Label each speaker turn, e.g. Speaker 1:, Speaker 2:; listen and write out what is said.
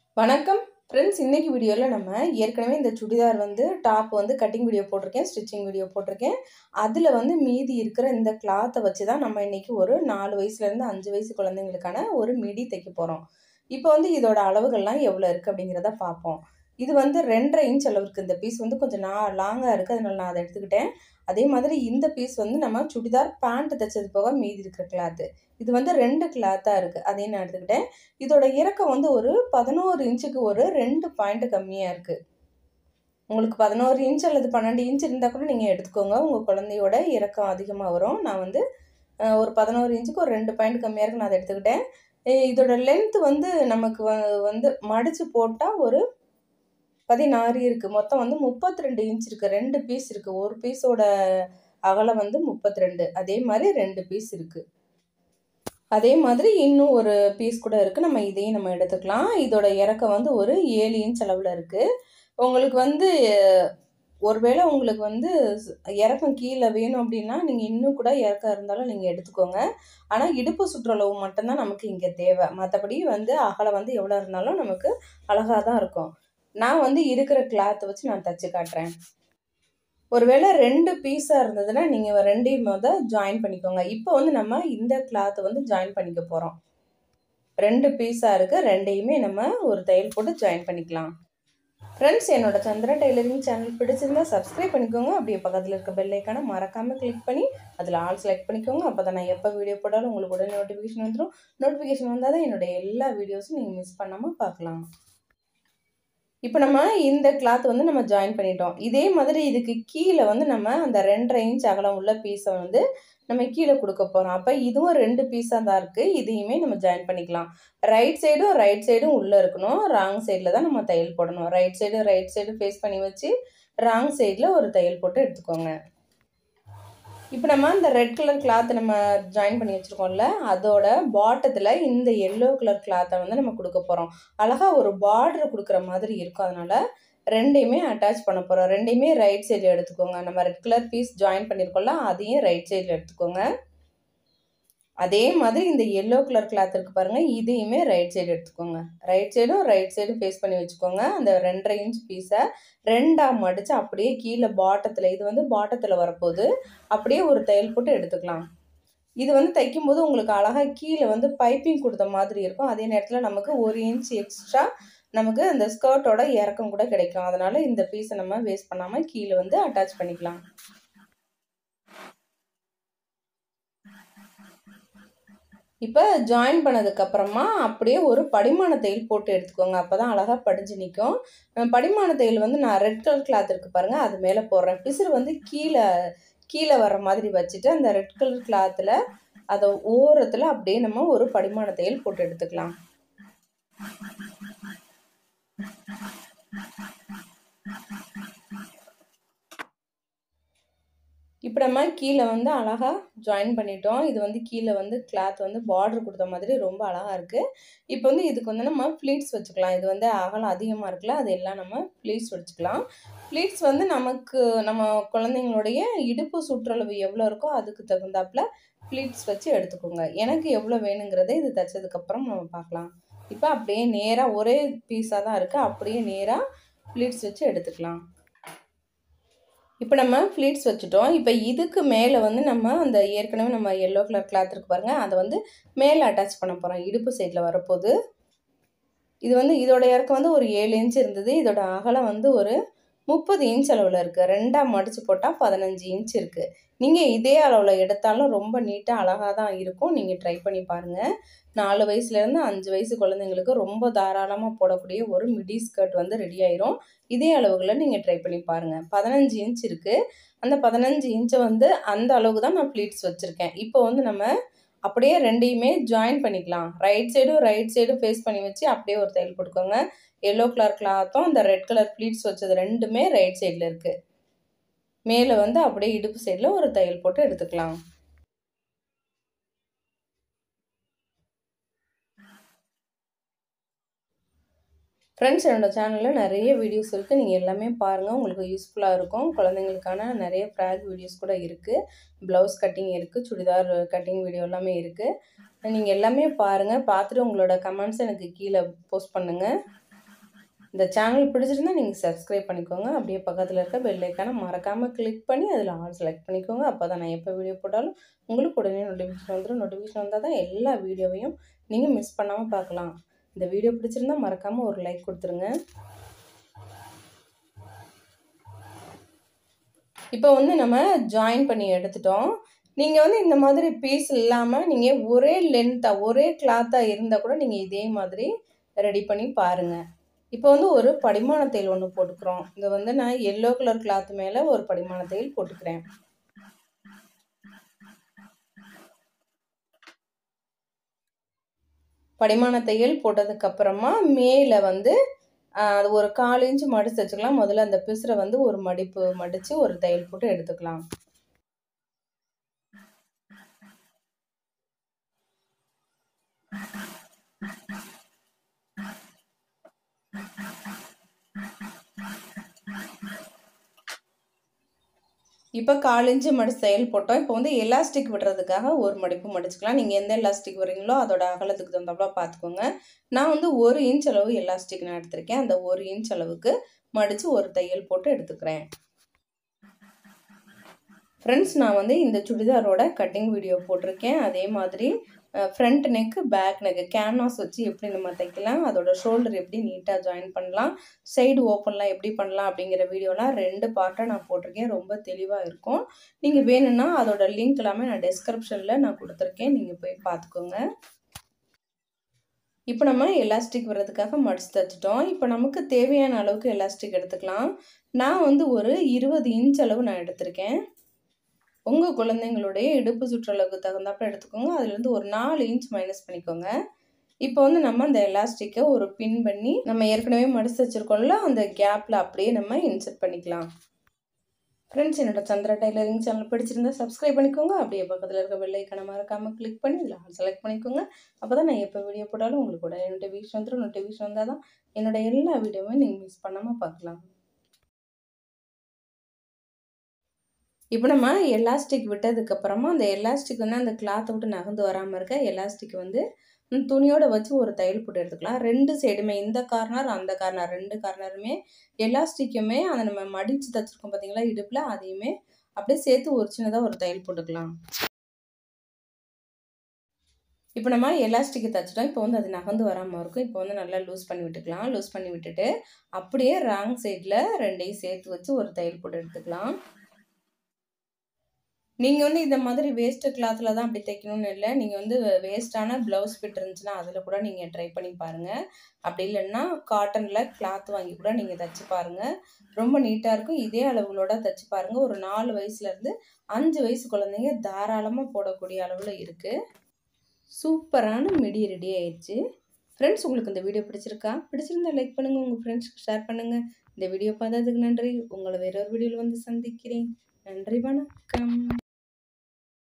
Speaker 1: வணக்கம் ஃப்ரெண்ட்ஸ் இன்னைக்கு வீடியோவில் நம்ம ஏற்கனவே இந்த சுடிதார் வந்து டாப் வந்து கட்டிங் வீடியோ போட்டிருக்கேன் ஸ்டிச்சிங் வீடியோ போட்டிருக்கேன் அதில் வந்து மீதி இருக்கிற இந்த கிளாத்தை வச்சு தான் நம்ம இன்னைக்கு ஒரு நாலு வயசுலேருந்து அஞ்சு வயசு குழந்தைங்களுக்கான ஒரு மிடி தைக்க போகிறோம் இப்போ வந்து இதோட அளவுகள்லாம் எவ்வளோ இருக்குது அப்படிங்கிறத பார்ப்போம் இது வந்து ரெண்டரை இன்ச் அளவுக்கு இந்த பீஸ் வந்து கொஞ்சம் நான் லாங்காக இருக்குது அதனால நான் அதை எடுத்துக்கிட்டேன் அதே மாதிரி இந்த பீஸ் வந்து நம்ம சுடிதார் பேண்ட் தைச்சது போக மீதி இருக்கிற கிளாத்து இது வந்து ரெண்டு கிளாத்தாக இருக்குது அதையும் நான் எடுத்துக்கிட்டேன் இதோட இறக்கம் வந்து ஒரு பதினோரு இன்ச்சுக்கு ஒரு ரெண்டு பாயிண்ட் கம்மியாக இருக்குது உங்களுக்கு பதினோரு இன்ச் அல்லது பன்னெண்டு இன்ச் இருந்தால் கூட நீங்கள் எடுத்துக்கோங்க உங்கள் குழந்தையோட இறக்கம் அதிகமாக வரும் நான் வந்து அஹ், ஒரு பதினோரு இன்ச்சுக்கு ஒரு ரெண்டு பாயிண்ட் கம்மியாக இருக்கு நான் அதை எடுத்துக்கிட்டேன் அஹ், இதோட லென்த் வந்து நமக்கு வ- வந்து மடித்து போட்டால் ஒரு பதினாறு இருக்குது மொத்தம் வந்து முப்பத்தி ரெண்டு இன்ச் இருக்குது ரெண்டு பீஸ் இருக்குது ஒரு பீஸோட அகலம் வந்து முப்பத்தி ரெண்டு அதே மாதிரி ரெண்டு பீஸ் இருக்குது அதே மாதிரி இன்னும் ஒரு பீஸ் கூட இருக்குது நம்ம இதையும் நம்ம எடுத்துக்கலாம் இதோட இறக்கம் வந்து ஒரு ஏழு இன்ச் அளவில் இருக்குது உங்களுக்கு வந்து அஹ், ஒருவேளை உங்களுக்கு வந்து ஸ்- இறக்கம் கீழே வேணும் அப்படின்னா நீங்கள் இன்னும் கூட இறக்கம் இருந்தாலும் நீங்கள் எடுத்துக்கோங்க ஆனால் இடுப்பு சுற்றளவு மட்டும்தான் நமக்கு இங்கே தேவை மற்றபடி வந்து அகலம் வந்து எவ்வளோ இருந்தாலும் நமக்கு அழகாக தான் இருக்கும் நான் வந்து இருக்கிற கிளாத்தை வச்சு நான் தச்சு காட்டுறேன் ஒருவேளை ரெண்டு பீஸாக இருந்ததுன்னா நீங்கள் ரெண்டையும் முத ஜாயின் பண்ணிக்கோங்க இப்போ வந்து நம்ம இந்த கிளாத்தை வந்து ஜாயின் பண்ணிக்க போகிறோம் ரெண்டு பீஸாக இருக்குது ரெண்டையுமே நம்ம ஒரு தையல் போட்டு ஜாயின் பண்ணிக்கலாம் ஃப்ரெண்ட்ஸ் என்னோட சந்திரா டெய்லரிங் சேனல் பிடிச்சிருந்தா சப்ஸ்கிரைப் பண்ணிக்கோங்க அப்படியே பக்கத்தில் இருக்க பெல் ஐக்கானை மறக்காமல் கிளிக் பண்ணி அதில் ஆல் செலக்ட் பண்ணிக்கோங்க அப்போ தான் நான் எப்போ வீடியோ போட்டாலும் உங்களுக்கு உடனே நோட்டிஃபிகேஷன் வந்துடும் நோட்டிஃபிகேஷன் வந்தால் தான் என்னோட எல்லா வீடியோஸும் நீங்கள் மிஸ் பண்ணாமல் பார்க்கலாம் இப்போ நம்ம இந்த கிளாத் வந்து நம்ம ஜாயின் பண்ணிட்டோம் இதே மாதிரி இதுக்கு கீழே வந்து நம்ம அந்த ரெண்டரை இன்ச் அகலம் உள்ள பீஸை வந்து நம்ம கீழே கொடுக்க போகிறோம் அப்போ இதுவும் ரெண்டு பீஸாக தான் இருக்குது இதையுமே நம்ம ஜாயின் பண்ணிக்கலாம் ரைட் சைடும் ரைட் சைடும் உள்ளே இருக்கணும் ராங் சைடில் தான் நம்ம தையல் போடணும் right side right side face பண்ணி வச்சு ராங் சைடில் ஒரு தையல் போட்டு எடுத்துக்கோங்க இப்போ நம்ம இந்த ரெட் கலர் கிளாத் நம்ம ஜாயின் பண்ணி வச்சுருக்கோம்ல அதோட பாட்டத்தில் இந்த எல்லோ கலர் கிளாத்தை வந்து நம்ம கொடுக்க போகிறோம் அழகாக ஒரு பார்டர் கொடுக்குற மாதிரி இருக்கும் அதனால் ரெண்டையுமே அட்டாச் பண்ண போகிறோம் ரெண்டையுமே ரைட் சைடில் எடுத்துக்கோங்க நம்ம ரெட் கலர் பீஸ் ஜாயின் பண்ணியிருக்கோம்ல அதையும் ரைட் சைடில் எடுத்துக்கோங்க அதே மாதிரி இந்த எல்லோ கலர் கிளாத் இருக்கு பாருங்க இதையுமே ரைட் சைடு எடுத்துக்கோங்க ரைட் சைடும் ரைட் சைடும் ஃபேஸ் பண்ணி வச்சுக்கோங்க அந்த ரெண்டரை இன்ச் பீஸை ரெண்டாக மடித்து அப்படியே கீழே பாட்டத்தில் இது வந்து பாட்டத்தில் வரப்போகுது அப்படியே ஒரு தையல் போட்டு எடுத்துக்கலாம் இது வந்து தைக்கும்போது உங்களுக்கு அழகாக கீழே வந்து பைப்பிங் கொடுத்த மாதிரி இருக்கும் அதே நேரத்தில் நமக்கு ஒரு இன்ச் எக்ஸ்ட்ரா நமக்கு அந்த ஸ்கர்ட்டோட இறக்கம் கூட கிடைக்கும் அதனால இந்த பீஸை நம்ம வேஸ்ட் பண்ணாமல் கீழே வந்து அட்டாச் பண்ணிக்கலாம் இப்போ ஜாயின் பண்ணதுக்கப்புறமா அப்படியே ஒரு படிமான தையல் போட்டு எடுத்துக்கோங்க அப்போ தான் அழகாக படிஞ்சு நிற்கும் படிமான தையல் வந்து நான் ரெட் கலர் கிளாத் இருக்கு பாருங்கள் அது மேலே போடுறேன் பிசுறு வந்து கீழே கீழே வர மாதிரி வச்சுட்டு அந்த ரெட் கலர் கிளாத்தில் அதை ஓரத்தில் அப்படியே நம்ம ஒரு படிமான தையல் போட்டு எடுத்துக்கலாம் இப்போ நம்ம கீழே வந்து அழகாக ஜாயின் பண்ணிட்டோம் இது வந்து கீழே வந்து கிளாத் வந்து பார்டர் கொடுத்த மாதிரி ரொம்ப அழகாக இருக்குது இப்போ வந்து இதுக்கு வந்து நம்ம ப்ளீட்ஸ் வச்சுக்கலாம் இது வந்து அகலம் அதிகமாக இருக்குல்ல அது எல்லாம் நம்ம ப்ளீட்ஸ் வச்சுக்கலாம் ப்ளீட்ஸ் வந்து நமக்கு நம்ம குழந்தைங்களுடைய இடுப்பு சுற்றளவு எவ்வளோ இருக்கோ அதுக்கு தகுந்தாப்புல ப்ளீட்ஸ் வச்சு எடுத்துக்கோங்க எனக்கு எவ்வளோ வேணுங்கிறத இது தைச்சதுக்கப்புறம் நம்ம பார்க்கலாம் இப்போ அப்படியே நேராக ஒரே பீஸாக தான் இருக்குது அப்படியே நேராக ப்ளீட்ஸ் வச்சு எடுத்துக்கலாம் இப்போ நம்ம ஃப்ளீட்ஸ் வச்சுட்டோம் இப்போ இதுக்கு மேலே வந்து நம்ம அந்த ஏற்கனவே நம்ம எல்லோ கலர் கிளாத் இருக்கு பாருங்க அதை வந்து மேலே அட்டாச் பண்ண போகிறோம் இடுப்பு சைடில் வரப்போகுது இது வந்து இதோட இறக்கம் வந்து ஒரு ஏழு இன்ச் இருந்தது இதோட அகலம் வந்து ஒரு முப்பது இன்ச் அளவில் இருக்குது ரெண்டாக மடித்து போட்டால் பதினஞ்சு இன்ச் இருக்குது நீங்கள் இதே அளவில் எடுத்தாலும் ரொம்ப நீட்டாக அழகாக தான் இருக்கும் நீங்கள் ட்ரை பண்ணி பாருங்கள் நாலு வயசுலேருந்து அஞ்சு வயசு குழந்தைங்களுக்கு ரொம்ப தாராளமாக போடக்கூடிய ஒரு மிடி ஸ்கர்ட் வந்து ரெடி ஆயிரும் இதே அளவுகளை நீங்கள் ட்ரை பண்ணி பாருங்கள் பதினஞ்சு இன்ச் இருக்குது அந்த பதினஞ்சு இன்ச்சை வந்து அந்த அளவுக்கு தான் நான் ப்ளீட்ஸ் வச்சுருக்கேன் இப்போ வந்து நம்ம அப்படியே ரெண்டையுமே ஜாயின் பண்ணிக்கலாம் ரைட் சைடும் ரைட் சைடும் ஃபேஸ் பண்ணி வச்சு அப்படியே ஒரு தையல் போட்டுக்கோங்க எல்லோ கலர் கிளாத்தும் அந்த ரெட் கலர் ப்ளீட்ஸ் வச்சது ரெண்டுமே ரைட் சைடில் இருக்குது மேலே வந்து அப்படியே இடுப்பு சைடில் ஒரு தையல் போட்டு எடுத்துக்கலாம் ஃப்ரெண்ட்ஸ் என்னோடய சேனலில் நிறைய வீடியோஸ் இருக்குது நீங்கள் எல்லாமே பாருங்கள் உங்களுக்கு யூஸ்ஃபுல்லாக இருக்கும் குழந்தைங்களுக்கான நிறைய ஃப்ராக் வீடியோஸ் கூட இருக்குது ப்ளவுஸ் கட்டிங் இருக்குது சுடிதார் கட்டிங் வீடியோ எல்லாமே இருக்குது நீங்கள் எல்லாமே பாருங்கள் பார்த்துட்டு உங்களோட கமெண்ட்ஸ் எனக்கு கீழே போஸ்ட் பண்ணுங்கள் இந்த சேனல் பிடிச்சிருந்தா நீங்கள் சப்ஸ்கிரைப் பண்ணிக்கோங்க அப்படியே பக்கத்தில் இருக்க பெல் ஐக்கானை மறக்காமல் கிளிக் பண்ணி அதில் ஆல் செலக்ட் பண்ணிக்கோங்க அப்போ தான் நான் எப்போ வீடியோ போட்டாலும் உங்களுக்கு உடனே நோட்டிஃபிகேஷன் வந்துடும் நோட்டிஃபிகேஷன் வந்தால் தான் எல்லா வீடியோவையும் நீங்கள் மிஸ் பண்ணாமல் பார்க்கலாம் இந்த வீடியோ பிடிச்சிருந்தா மறக்காமல் ஒரு லைக் கொடுத்துருங்க இப்போ வந்து நம்ம ஜாயின் பண்ணி எடுத்துட்டோம் நீங்கள் வந்து இந்த மாதிரி பீஸ் இல்லாமல் நீங்கள் ஒரே லென்த்தாக ஒரே கிளாத்தாக இருந்தால் கூட நீங்கள் இதே மாதிரி ரெடி பண்ணி பாருங்கள் இப்போ வந்து ஒரு படிமான தையல் ஒன்று போட்டுக்கிறோம் இது வந்து நான் எல்லோ கலர் கிளாத் மேலே ஒரு படிமான தையல் போட்டுக்கிறேன் படிமான தையல் போட்டதுக்கப்புறமா மேலே வந்து அது ஒரு கால் இன்ச்சு மடித்து வச்சுக்கலாம் முதல்ல அந்த பிசுரை வந்து ஒரு மடிப்பு மடித்து ஒரு தையல் போட்டு எடுத்துக்கலாம் இப்போ கால் இன்ச்சு மடிச்சு தையல் போட்டோம் இப்போ வந்து எலாஸ்டிக் விடுறதுக்காக ஒரு மடிப்பு மடிச்சுக்கலாம் நீங்கள் எந்த எலாஸ்டிக் வரீங்களோ அதோட அகலத்துக்கு தகுந்தாப்புல பார்த்துக்கோங்க நான் வந்து ஒரு இன்ச் அளவு எலாஸ்டிக் நான் எடுத்திருக்கேன் அந்த ஒரு இன்ச் அளவுக்கு மடித்து ஒரு தையல் போட்டு எடுத்துக்கிறேன் ஃப்ரெண்ட்ஸ் நான் வந்து இந்த சுடிதாரோட கட்டிங் வீடியோ போட்டிருக்கேன் அதே மாதிரி front neck back neck canvas வச்சு எப்படி நம்ம தைக்கலாம் அதோட ஷோல்டர் எப்படி நீட்டாக ஜாயின் பண்ணலாம் சைடு ஓப்பன்லாம் எப்படி பண்ணலாம் அப்படிங்கிற வீடியோலாம் ரெண்டு பார்ட்டாக நான் போட்டிருக்கேன் ரொம்ப தெளிவாக இருக்கும் நீங்கள் வேணும்னா அதோட லிங்க் எல்லாமே நான் டிஸ்கிரிப்ஷனில் நான் கொடுத்துருக்கேன் நீங்கள் போய் பார்த்துக்கோங்க இப்போ நம்ம எலாஸ்டிக் வர்றதுக்காக மடிச்சு தைச்சிட்டோம் இப்போ நமக்கு தேவையான அளவுக்கு எலாஸ்டிக் எடுத்துக்கலாம் நான் வந்து ஒரு இருபது இன்ச் அளவு நான் எடுத்திருக்கேன் உங்கள் குழந்தைங்களுடைய இடுப்பு சுற்றளவுக்கு தகுந்தாப்புல எடுத்துக்கோங்க அதுலேருந்து ஒரு நாலு இன்ச் மைனஸ் பண்ணிக்கோங்க இப்போ வந்து நம்ம அந்த எலாஸ்டிக்கை ஒரு பின் பண்ணி நம்ம ஏற்கனவே மடிச்சு வச்சுருக்கோம்ல அந்த கேப்பில் அப்படியே நம்ம இன்சர்ட் பண்ணிக்கலாம் ஃப்ரெண்ட்ஸ் என்னோட சந்திரா டைலரிங் சேனல் பிடிச்சிருந்தா சப்ஸ்கிரைப் பண்ணிக்கோங்க அப்படியே பக்கத்தில் இருக்க வெள்ளைக்கான மறக்காமல் கிளிக் பண்ணி இதில் செலக்ட் பண்ணிக்கோங்க அப்போ தான் நான் எப்போ வீடியோ போட்டாலும் உங்களுக்கு உடனே நோட்டிஃபிகேஷன் வந்துடும் நோட்டிஃபிகேஷன் வந்தால் தான் என்னோட எல்லா வீடியோவும் நீங்கள் மிஸ் பண்ணாமல் பார்க்கலாம் இப்போ நம்ம எலாஸ்டிக் விட்டதுக்கப்புறமா அந்த எலாஸ்டிக் வந்து அந்த கிளாத்தை விட்டு நகர்ந்து வராமல் இருக்க எலாஸ்டிக் வந்து துணியோட வச்சு ஒரு தையல் போட்டு எடுத்துக்கலாம் ரெண்டு சைடுமே இந்த கார்னர் அந்த கார்னர் ரெண்டு கார்னருமே எலாஸ்டிக்குமே அதை நம்ம மடித்து தைச்சிருக்கோம் பார்த்தீங்களா இடுப்பில் அதையுமே அப்படியே சேர்த்து ஒரு சின்னதாக ஒரு தையல் போட்டுக்கலாம் இப்போ நம்ம எலாஸ்டிக்கு தைச்சிட்டோம் இப்போ வந்து அது நகர்ந்து வராமல் இருக்கும் இப்போ வந்து நல்லா லூஸ் பண்ணி விட்டுக்கலாம் லூஸ் பண்ணி விட்டுட்டு அப்படியே ராங் சைடில் ரெண்டையும் சேர்த்து வச்சு ஒரு தையல் போட்டு எடுத்துக்கலாம் நீங்கள் வந்து இந்த மாதிரி வேஸ்ட்டு கிளாத்தில் தான் அப்படி தைக்கணும்னு இல்லை நீங்கள் வந்து வேஸ்ட்டான ப்ளவுஸ் ஃபிட் இருந்துச்சுன்னா அதில் கூட நீங்கள் ட்ரை பண்ணி பாருங்கள் அப்படி இல்லைன்னா காட்டனில் கிளாத் வாங்கி கூட நீங்கள் தைச்சி பாருங்கள் ரொம்ப நீட்டாக இருக்கும் இதே அளவுகளோட தைச்சி பாருங்கள் ஒரு நாலு வயசுலேருந்து அஞ்சு வயசு குழந்தைங்க தாராளமாக போடக்கூடிய அளவில் இருக்குது சூப்பரான மிடி ரெடி ஆயிடுச்சு ஃப்ரெண்ட்ஸ் உங்களுக்கு இந்த வீடியோ பிடிச்சிருக்கா பிடிச்சிருந்தா லைக் பண்ணுங்கள் உங்கள் ஃப்ரெண்ட்ஸ்க்கு ஷேர் பண்ணுங்கள் இந்த வீடியோ பார்த்ததுக்கு நன்றி உங்களை வேறொரு வீடியோவில் வந்து சந்திக்கிறேன் நன்றி வணக்கம்